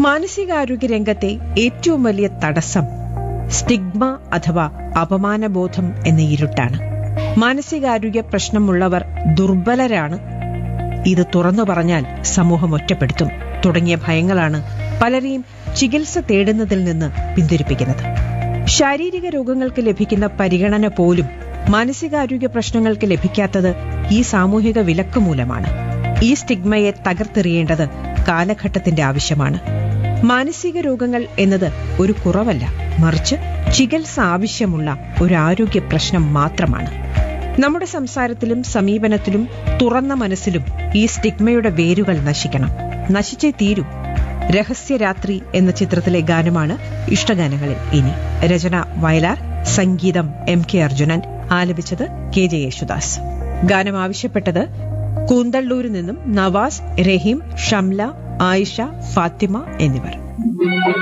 മാനസികാരോഗ്യ രംഗത്തെ ഏറ്റവും വലിയ തടസ്സം സ്റ്റിഗ്മ അഥവാ അപമാനബോധം എന്ന ഇരുട്ടാണ് മാനസികാരോഗ്യ പ്രശ്നമുള്ളവർ ദുർബലരാണ് ഇത് തുറന്നു പറഞ്ഞാൽ സമൂഹം ഒറ്റപ്പെടുത്തും തുടങ്ങിയ ഭയങ്ങളാണ് പലരെയും ചികിത്സ തേടുന്നതിൽ നിന്ന് പിന്തിരിപ്പിക്കുന്നത് ശാരീരിക രോഗങ്ങൾക്ക് ലഭിക്കുന്ന പരിഗണന പോലും മാനസികാരോഗ്യ പ്രശ്നങ്ങൾക്ക് ലഭിക്കാത്തത് ഈ സാമൂഹിക വിലക്ക് മൂലമാണ് ഈ സ്റ്റിഗ്മയെ തകർത്തെറിയേണ്ടത് കാലഘട്ടത്തിന്റെ ആവശ്യമാണ് മാനസിക രോഗങ്ങൾ എന്നത് ഒരു കുറവല്ല മറിച്ച് ചികിത്സ ആവശ്യമുള്ള ഒരു ആരോഗ്യ പ്രശ്നം മാത്രമാണ് നമ്മുടെ സംസാരത്തിലും സമീപനത്തിലും തുറന്ന മനസ്സിലും ഈ സ്റ്റിഗ്മയുടെ വേരുകൾ നശിക്കണം നശിച്ചേ തീരൂ രഹസ്യരാത്രി എന്ന ചിത്രത്തിലെ ഗാനമാണ് ഇഷ്ടഗാനങ്ങളിൽ ഇനി രചന വയലാർ സംഗീതം എം കെ അർജുനൻ ആലപിച്ചത് കെ ജെ യേശുദാസ് ഗാനം ആവശ്യപ്പെട്ടത് കൂന്തള്ളൂരിൽ നിന്നും നവാസ് റഹീം ഷംല ആയിഷ ഫാത്തിമ എന്നിവർ